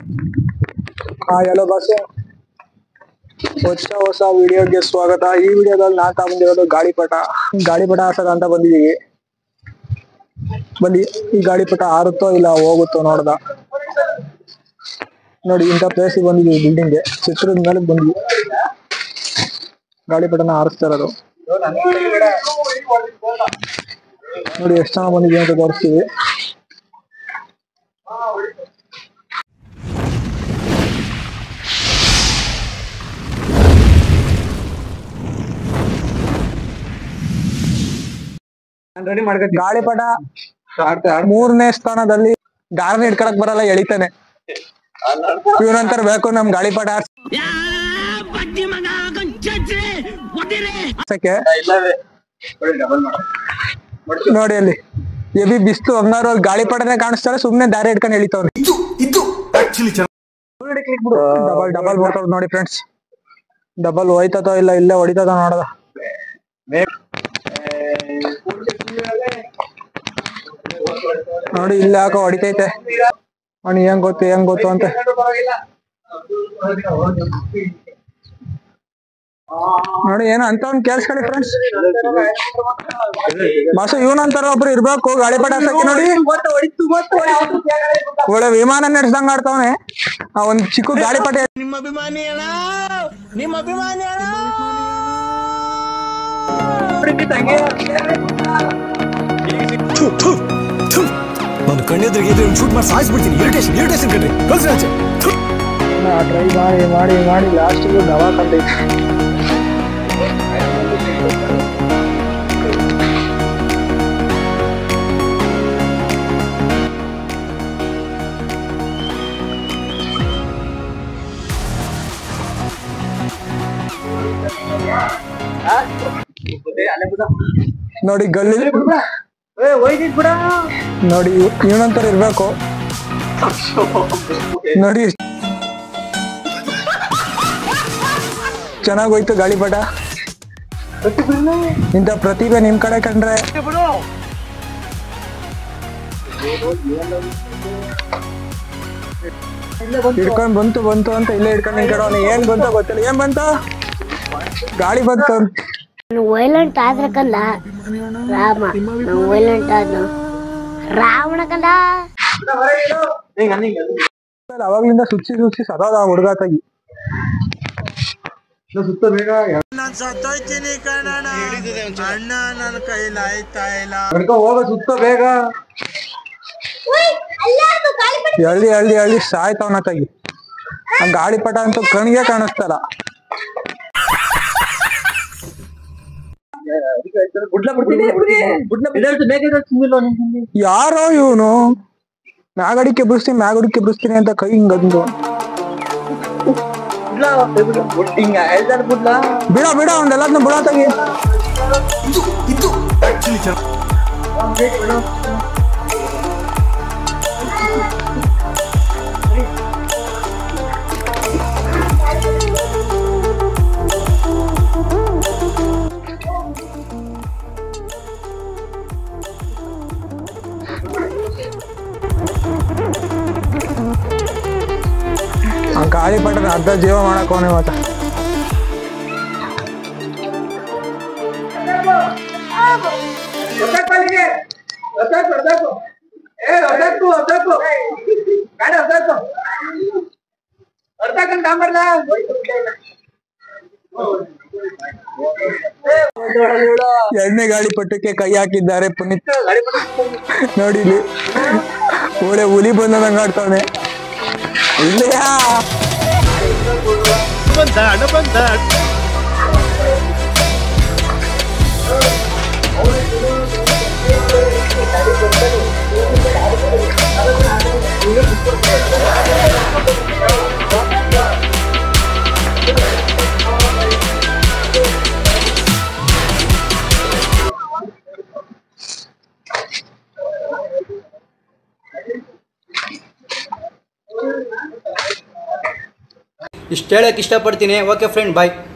ಹಾ hello boss ಹೊಸ ಹೊಸ ವಿಡಿಯೋಗೆ ಸ್ವಾಗತ ಈ ವಿಡಿಯೋದಲ್ಲಿ ನಾನ್ ತಗೊಂಡಿರೋದು ಗಾಳಿಪಟ ಗಾಳಿಪಟ ಹಾಸದ ಅಂತ ಬಂದಿದೀವಿ ಬನ್ನಿ ಈ ಗಾಳಿಪಟ ಹಾರುತ್ತೋ ಇಲ್ಲ ಹೋಗುತ್ತೋ ನೋಡ್ದ ನೋಡಿ ಇಂಥ ಪ್ಲೇಸಿಗೆ ಬಂದಿದೀವಿ ಬಿಲ್ಡಿಂಗ್ಗೆ ಚಿತ್ರದ ಮೇಲೆ ಬಂದ್ವಿ ಗಾಳಿಪಟನ ಹಾರಿಸ್ತಾ ಇರೋದು ನೋಡಿ ಎಷ್ಟು ಜನ ಬಂದಿದೆ ಅಂತ ತೋರಿಸ್ತೀವಿ ರೆಡಿ ಮಾಡ್ಕೊತೀನಿ ಗಾಳಿಪಟ ಆಡ್ತಾ ಆಡ್ ಮೂರನೇ ಸ್ಥಾನದಲ್ಲಿ ಗಾರ್ನ ಇಟ್ಕೊಳಕ್ ಬರಲ್ಲ ಎಳಿತಾನೆ ಇವನಂತರ ಬೇಕು ನಮ್ ಗಾಳಿಪಟ ಹಾರ್ಸಕ್ಕೆ ಇಲ್ಲವೇ ಡಬಲ್ ಮಾಡ ನೋಡಿ ಅಲ್ಲಿ ಎಬಿ ಬಿಸ್ತು ಹಂಗಾರು ಅಲ್ಲಿ ಗಾಳಿಪಟನೇ ಕಾಣಿಸ್ತಾರೆ ಸುಮ್ನೆ ದಾರಿ ಇಟ್ಕೊಂಡು ಎಳಿತವ್ನೆ ಡಬಲ್ ಡಬಲ್ ಬರ್ತಾವ್ ನೋಡಿ ಫ್ರೆಂಡ್ಸ್ ಡಬಲ್ ಹೋಯ್ತತೋ ಇಲ್ಲ ಇಲ್ಲೇ ಹೊಡಿತದ ನೋಡದ ನೋಡಿ ಇಲ್ಲಿ ಯಾಕೋ ಹೊಡಿತೈತೆ ಅವ್ನು ಹೆಂಗ್ ಗೊತ್ತು ಹೆಂಗ್ ಗೊತ್ತು ಅಂತ ನೋಡಿ ಏನೋ ಅಂತ ಅವ್ನ್ ಕೇಳಿಸ್ಕೊಳ್ಳಿ ಫ್ರೆಂಡ್ಸ್ ಬಸ್ ಇವನಂತಾರ ಒಬ್ರು ಇರ್ಬೇಕು ಗಾಳಿಪಟ ಹಾಕಿ ನೋಡಿ ಒಳ್ಳೆ ವಿಮಾನ ನಡೆಸ್ದಂಗ ಆಡ್ತಾವನೆ ಆ ಒಂದ್ ಚಿಕ್ಕ ಗಾಳಿಪಟ ನಾನು ಕಣ್ಣೆದ್ರಿಗೆ ಶೂಟ್ ಮಾಡಿ ಸಾಯಿಸ್ಬಿಡ್ತೀನಿ ಇರಿಟೇಷನ್ ಇರಿಟೇಷನ್ ಕಣ್ರಿ ಕಳ್ಸಿ ಆಚೆ ಥು. ಟ್ರೈ ಮಾಡಿ ಮಾಡಿ ಮಾಡಿ ಲಾಸ್ಟ್ ದವಾ ಕಂಡೈತಿ ನೋಡಿ ಗಲ್ಲಿ ನೋಡಿ ಇವನಂತರ ಇರ್ಬೇಕು ನೋಡಿ ಚೆನ್ನಾಗ್ ಹೋಯ್ತು ಗಾಳಿಪಟ ಇಂಥ ಪ್ರತಿಭೆ ನಿಮ್ ಕಡೆ ಕಂಡ್ರೆ ಹಿಡ್ಕೊಂಡ್ ಬಂತು ಬಂತು ಅಂತ ಇಲ್ಲೇ ಹಿಡ್ಕೊಂಡ್ ನಿಂತ್ಕೊಂಡು ಏನ್ ಬಂತ ಗೊತ್ತಿಲ್ಲ ಏನ್ ಬಂತ ಗಾಳಿ ಬಂತು ಅಂತ ನಾನು ವೈಲೆಂಟ್ ಆದ್ರೆ ಕಂದ ರಾಮ ನಾನು ವೈಲೆಂಟ್ ಆದ್ನು ರಾವಣ ಕಂದ ಅವಾಗ್ಲಿಂದ ಸುಚ್ಚಿ ಸುಚ್ಚಿ ಸದಾದ ಹುಡುಗ ತಾಗಿ ಸುತ್ತ ಬೇಗ ಕರ್ಕೊ ಹೋಗ ಸುತ್ತ ಬೇಗ ಎಳ್ದಿ ಎಳ್ದಿ ಎಳ್ದಿ ಸಾಯ್ತವನ ತಾಗಿ ಆ ಗಾಳಿಪಟ ಅಂತೂ ಕಣ್ಗೆ ಕಾಣಿಸ್ತಲ್ಲ ಗುಡ್ಲ ಬಿಡ್ತೀನಿ ಗುಡ್ಲ ಇದಲ್ತು ಬೇಗ ಇದಲ್ತು ಸುಮ್ಮಿಲ್ಲ ನಿಂತೀನಿ ಯಾರೋ ಇವನು ಮ್ಯಾಗಡಿಕೆ ಬಿಡಿಸ್ತೀನಿ ಮ್ಯಾಗಡಿಕೆ ಬಿಡಿಸ್ತೀನಿ ಅಂತ ಕೈ ಹಿಂಗಂದು ಗುಡ್ಲ ಹಿಂಗ ಎಲ್ದಾಡ್ ಗುಡ್ಲ ಬಿಡ ಬಿಡ ಒಂದೆಲ್ಲದ್ನ ಬಿಡ ತಾಗಿ ಇದು ಇದು ಆಕ್ಚುಲಿ ಚೆನ್ನಾಗಿ ಆ ಗಾಳಿಪಟದ ಅರ್ಧ ಜೀವ ಮಾಡಕ್ ಅವನೇ ಮತ್ತ ಎಣ್ಣೆ ಗಾಳಿಪಟಕ್ಕೆ ಕೈ ಹಾಕಿದ್ದಾರೆ ಪುನೀತ್ ನೋಡಿ ಇಲ್ಲಿ ಒಳ್ಳೆ ಹುಲಿ ಬಂದಂಗ ಆಡ್ತಾವನೆ ಇಲ್ಲಯಾ ಇಷ್ಟು ಹೇಳಕ್ಕೆ ಇಷ್ಟಪಡ್ತೀನಿ ಓಕೆ ಫ್ರೆಂಡ್ ಬಾಯ್